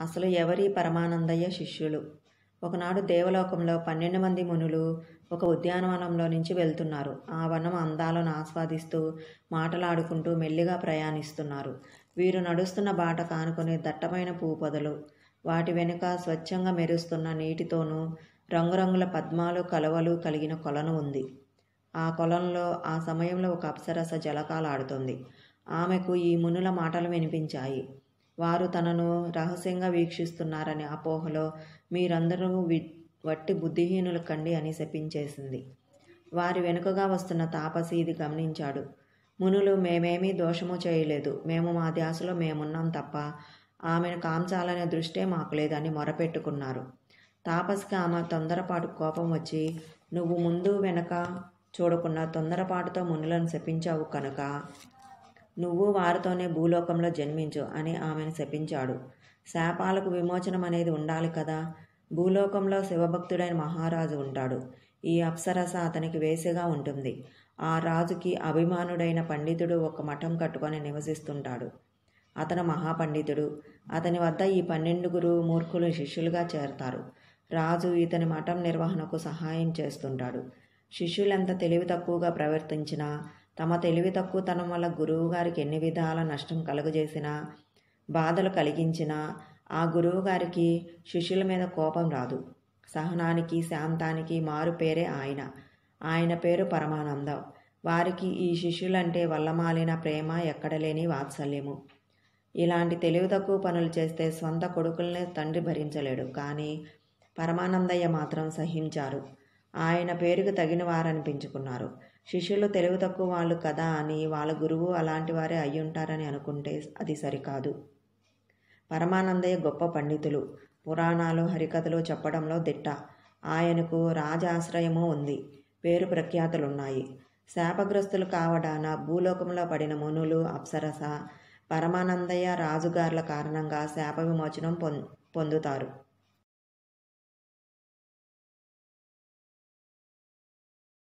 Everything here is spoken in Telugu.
అసలు ఎవరి పరమానందయ్య శిష్యులు ఒకనాడు దేవలోకంలో పన్నెండు మంది మునులు ఒక ఉద్యానవనంలో నుంచి వెళ్తున్నారు ఆ వనం అందాలను ఆస్వాదిస్తూ మాటలాడుకుంటూ మెల్లిగా ప్రయాణిస్తున్నారు వీరు నడుస్తున్న బాట కానుకొని దట్టమైన పువ్వు పొదలు వాటి వెనుక స్వచ్ఛంగా మెరుస్తున్న నీటితోనూ రంగురంగుల పద్మాలు కలవలు కలిగిన కొలను ఉంది ఆ కొలంలో ఆ సమయంలో ఒక అప్సరస జలకాలాడుతోంది ఆమెకు ఈ మునుల మాటలు వినిపించాయి వారు తనను రహస్యంగా వీక్షిస్తున్నారనే అపోహలో మీరందరూ వి వట్టి బుద్ధిహీనులు కండి అని శపించేసింది వారి వెనుకగా వస్తున్న తాపసి ఇది గమనించాడు మునులు మేమేమీ దోషము చేయలేదు మేము మా ధ్యాసలో మేమున్నాం తప్ప ఆమెను కాంచాలనే దృష్టే మాకు లేదని మొరపెట్టుకున్నారు తాపసికి ఆమె తొందరపాటు కోపం వచ్చి నువ్వు ముందు వెనక చూడకుండా తొందరపాటుతో మునులను శపించావు కనుక నువ్వు వారితోనే భూలోకంలో జన్మించు అని ఆమెను శపించాడు శాపాలకు విమోచనం అనేది ఉండాలి కదా భూలోకంలో శివభక్తుడైన మహారాజు ఉంటాడు ఈ అప్సరస అతనికి వేసిగా ఉంటుంది ఆ రాజుకి అభిమానుడైన పండితుడు ఒక మఠం కట్టుకొని నివసిస్తుంటాడు అతను మహాపండితుడు అతని వద్ద ఈ పన్నెండుగురు మూర్ఖులు శిష్యులుగా చేరతారు రాజు ఇతని మఠం నిర్వహణకు సహాయం చేస్తుంటాడు శిష్యులెంత తెలివి తక్కువగా ప్రవర్తించినా తమ తెలివి తక్కువతనం వల్ల గురువు గారికి ఎన్ని విధాల నష్టం కలుగజేసినా బాధలు కలిగించినా ఆ గురువు గారికి శిష్యుల మీద కోపం రాదు సహనానికి శాంతానికి మారు పేరే ఆయన ఆయన పేరు పరమానందం వారికి ఈ శిష్యులంటే వల్లమాలిన ప్రేమ ఎక్కడలేని వాత్సల్యము ఇలాంటి తెలివి తక్కువ పనులు చేస్తే స్వంత కొడుకుల్ని తండ్రి భరించలేడు కానీ పరమానందయ్య మాత్రం సహించారు ఆయన పేరుకు తగిన వారనిపించుకున్నారు శిష్యులు తెలివి తక్కువ వాళ్ళు కదా అని వాళ్ళ గురువు అలాంటి వారే అయ్యుంటారని అనుకుంటే అది సరికాదు పరమానందయ్య గొప్ప పండితులు పురాణాలు హరికథలు చెప్పడంలో దిట్ట ఆయనకు రాజాశ్రయము ఉంది పేరు ప్రఖ్యాతులున్నాయి శాపగ్రస్తులు కావడాన భూలోకంలో పడిన మునులు అప్సరస పరమానందయ్య రాజుగార్ల కారణంగా శాప విమోచనం పొందుతారు